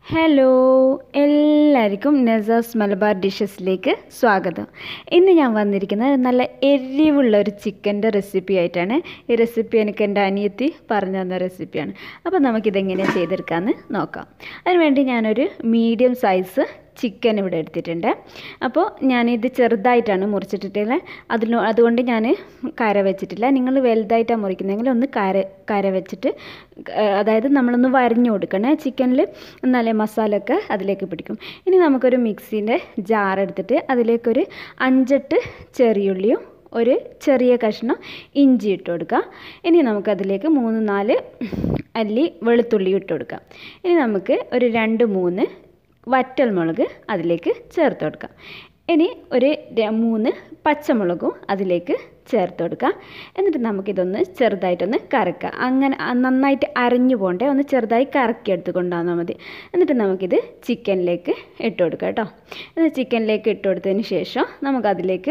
hello എല്ലാവർക്കും നസാസ് മലബാർ ഡിഷസിലേക്ക് സ്വാഗതം ഇന്ന് ഞാൻ വന്നിരിക്കുന്നത് നല്ല എരിവുള്ള ഒരു ചിക്കൻ്റെ റെസിപ്പി ആയിട്ടാണ് ഈ റെസിപ്പി എനിക്ക് എൻ്റെ അനിയത്തി പറഞ്ഞു തന്ന റെസിപ്പിയാണ് അപ്പോൾ നമുക്കിതെങ്ങനെയാണ് ചെയ്തെടുക്കാമെന്ന് നോക്കാം അതിനുവേണ്ടി ഞാനൊരു മീഡിയം സൈസ് ചിക്കൻ ഇവിടെ എടുത്തിട്ടുണ്ട് അപ്പോൾ ഞാനിത് ചെറുതായിട്ടാണ് മുറിച്ചിട്ടിട്ടുള്ളത് അതിന് അതുകൊണ്ട് ഞാൻ കര വെച്ചിട്ടില്ല നിങ്ങൾ വലുതായിട്ടാണ് മുറിക്കുന്നതെങ്കിൽ ഒന്ന് കര കര വെച്ചിട്ട് അതായത് നമ്മളൊന്ന് വരഞ്ഞു കൊടുക്കണേ ചിക്കനിൽ എന്നാലേ മസാല ഒക്കെ അതിലേക്ക് പിടിക്കും ഇനി നമുക്കൊരു മിക്സീൻ്റെ ജാർ എടുത്തിട്ട് അതിലേക്കൊരു അഞ്ചെട്ട് ചെറിയുള്ളിയും ഒരു ചെറിയ കഷ്ണം ഇഞ്ചി ഇട്ട് കൊടുക്കുക ഇനി നമുക്കതിലേക്ക് മൂന്ന് നാല് അല്ലി വെളുത്തുള്ളി ഇട്ട് കൊടുക്കാം ഇനി നമുക്ക് ഒരു രണ്ട് മൂന്ന് വറ്റൽ മുളക് അതിലേക്ക് ചേർത്ത് കൊടുക്കാം ഇനി ഒരു മൂന്ന് പച്ചമുളകും അതിലേക്ക് ചേർത്ത് കൊടുക്കുക എന്നിട്ട് നമുക്കിതൊന്ന് ചെറുതായിട്ടൊന്ന് കറക്കുക അങ്ങനെ നന്നായിട്ട് അരഞ്ഞു പോകണ്ടേ ഒന്ന് ചെറുതായി കറക്കി എടുത്ത് കൊണ്ടുവന്നാൽ മതി എന്നിട്ട് നമുക്കിത് ചിക്കനിലേക്ക് ഇട്ട് കൊടുക്കാം കേട്ടോ എന്നിട്ട് ചിക്കനിലേക്ക് ഇട്ട് കൊടുത്തതിന് ശേഷം നമുക്കതിലേക്ക്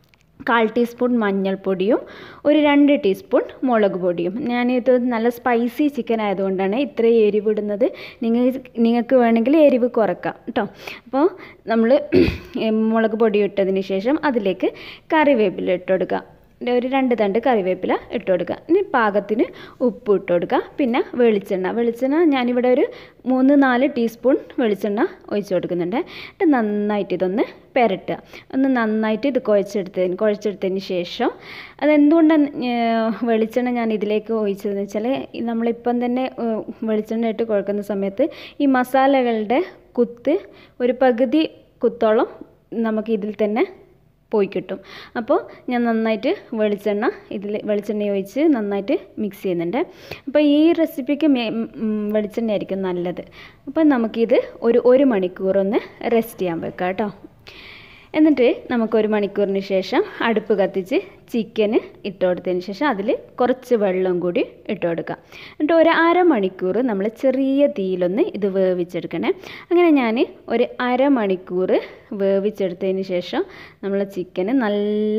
കാൽ ടീസ്പൂൺ മഞ്ഞൾപ്പൊടിയും ഒരു രണ്ട് ടീസ്പൂൺ മുളക് പൊടിയും ഞാനിത് നല്ല സ്പൈസി ചിക്കൻ ആയതുകൊണ്ടാണ് ഇത്രയും എരിവിടുന്നത് നിങ്ങൾ നിങ്ങൾക്ക് വേണമെങ്കിൽ എരിവ് കുറക്കാം കേട്ടോ അപ്പോൾ നമ്മൾ മുളക് പൊടി ഇട്ടതിന് ശേഷം അതിലേക്ക് കറിവേപ്പില ഇട്ട് കൊടുക്കുക ഒരു രണ്ട് തണ്ട് കറിവേപ്പില ഇട്ട് കൊടുക്കുക ഇനി പാകത്തിന് ഉപ്പ് ഇട്ട് കൊടുക്കുക പിന്നെ വെളിച്ചെണ്ണ വെളിച്ചെണ്ണ ഞാനിവിടെ ഒരു മൂന്ന് നാല് ടീസ്പൂൺ വെളിച്ചെണ്ണ ഒഴിച്ച് കൊടുക്കുന്നുണ്ട് എന്നിട്ട് നന്നായിട്ട് ഇതൊന്ന് പെരട്ടുക ഒന്ന് നന്നായിട്ട് ഇത് കുഴച്ചെടുത്തതിന് കുഴച്ചെടുത്തതിന് ശേഷം അതെന്തുകൊണ്ടാണ് വെളിച്ചെണ്ണ ഞാൻ ഇതിലേക്ക് ഒഴിച്ചതെന്ന് വെച്ചാൽ നമ്മളിപ്പം തന്നെ വെളിച്ചെണ്ണ ഇട്ട് കുഴക്കുന്ന സമയത്ത് ഈ മസാലകളുടെ കുത്ത് ഒരു പകുതി കുത്തോളം നമുക്ക് ഇതിൽ തന്നെ പോയി കിട്ടും അപ്പോൾ ഞാൻ നന്നായിട്ട് വെളിച്ചെണ്ണ ഇതിൽ വെളിച്ചെണ്ണ ഒഴിച്ച് നന്നായിട്ട് മിക്സ് ചെയ്യുന്നുണ്ട് അപ്പോൾ ഈ റെസിപ്പിക്ക് വെളിച്ചെണ്ണ ആയിരിക്കും നല്ലത് അപ്പോൾ നമുക്കിത് ഒരു ഒരു മണിക്കൂർ ഒന്ന് റെസ്റ്റ് ചെയ്യാൻ വെക്കാം കേട്ടോ എന്നിട്ട് നമുക്ക് ഒരു മണിക്കൂറിന് ശേഷം അടുപ്പ് കത്തിച്ച് ചിക്കന് ഇട്ട് കൊടുത്തതിന് ശേഷം അതിൽ കുറച്ച് വെള്ളം കൂടി ഇട്ട് കൊടുക്കാം എന്നിട്ട് ഒരു അരമണിക്കൂർ നമ്മൾ ചെറിയ തീയിലൊന്ന് ഇത് വേവിച്ചെടുക്കണേ അങ്ങനെ ഞാൻ ഒരു അരമണിക്കൂർ വേവിച്ചെടുത്തതിന് ശേഷം നമ്മൾ ചിക്കന് നല്ല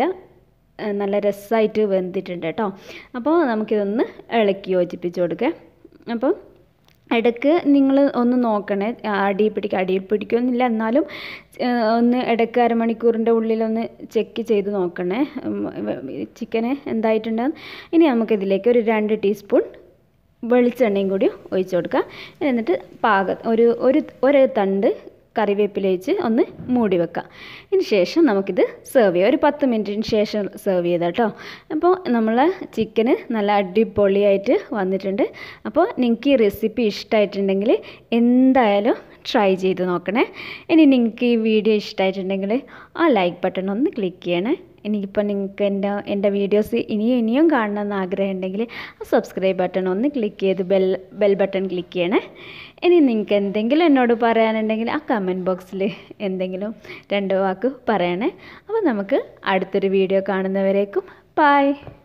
നല്ല രസമായിട്ട് വെന്തിട്ടുണ്ട് കേട്ടോ അപ്പോൾ നമുക്കിതൊന്ന് ഇളക്കി യോജിപ്പിച്ച് കൊടുക്കാം അപ്പോൾ ഇടയ്ക്ക് നിങ്ങൾ ഒന്ന് നോക്കണേ അടി പിടിക്കുക അടിയിൽ പിടിക്കുമെന്നില്ല എന്നാലും ഒന്ന് ഇടയ്ക്ക് അരമണിക്കൂറിൻ്റെ ഉള്ളിലൊന്ന് ചെക്ക് ചെയ്ത് നോക്കണേ ചിക്കന് എന്തായിട്ടുണ്ടെന്ന് ഇനി നമുക്കിതിലേക്ക് ഒരു രണ്ട് ടീസ്പൂൺ വെളിച്ചെണ്ണയും കൂടി ഒഴിച്ച് കൊടുക്കുക എന്നിട്ട് പാക ഒരു ഒരു ഒരു തണ്ട് കറിവേപ്പില വെച്ച് ഒന്ന് മൂടി വെക്കാം ഇതിന് ശേഷം നമുക്കിത് സെർവ് ചെയ്യാം ഒരു പത്ത് മിനിറ്റിന് ശേഷം സെർവ് ചെയ്താൽ കേട്ടോ അപ്പോൾ നമ്മൾ ചിക്കന് നല്ല അടിപൊളിയായിട്ട് വന്നിട്ടുണ്ട് അപ്പോൾ നിങ്ങൾക്ക് ഈ റെസിപ്പി ഇഷ്ടമായിട്ടുണ്ടെങ്കിൽ എന്തായാലും ട്രൈ ചെയ്ത് നോക്കണേ ഇനി നിങ്ങൾക്ക് ഈ വീഡിയോ ഇഷ്ടമായിട്ടുണ്ടെങ്കിൽ ആ ലൈക്ക് ബട്ടൺ ഒന്ന് ക്ലിക്ക് ചെയ്യണേ എനിക്കിപ്പോൾ നിങ്ങൾക്ക് എൻ്റെ എൻ്റെ വീഡിയോസ് ഇനിയും ഇനിയും കാണണമെന്ന് ആഗ്രഹം ഉണ്ടെങ്കിൽ ആ സബ്സ്ക്രൈബ് ബട്ടൺ ഒന്ന് ക്ലിക്ക് ചെയ്ത് ബെൽ ബെൽ ബട്ടൺ ക്ലിക്ക് ചെയ്യണേ ഇനി നിങ്ങൾക്ക് എന്തെങ്കിലും എന്നോട് പറയാനുണ്ടെങ്കിൽ ആ കമൻറ്റ് ബോക്സിൽ എന്തെങ്കിലും രണ്ട് വാക്ക് പറയണേ അപ്പോൾ നമുക്ക് അടുത്തൊരു വീഡിയോ കാണുന്നവരേക്കും ബായ്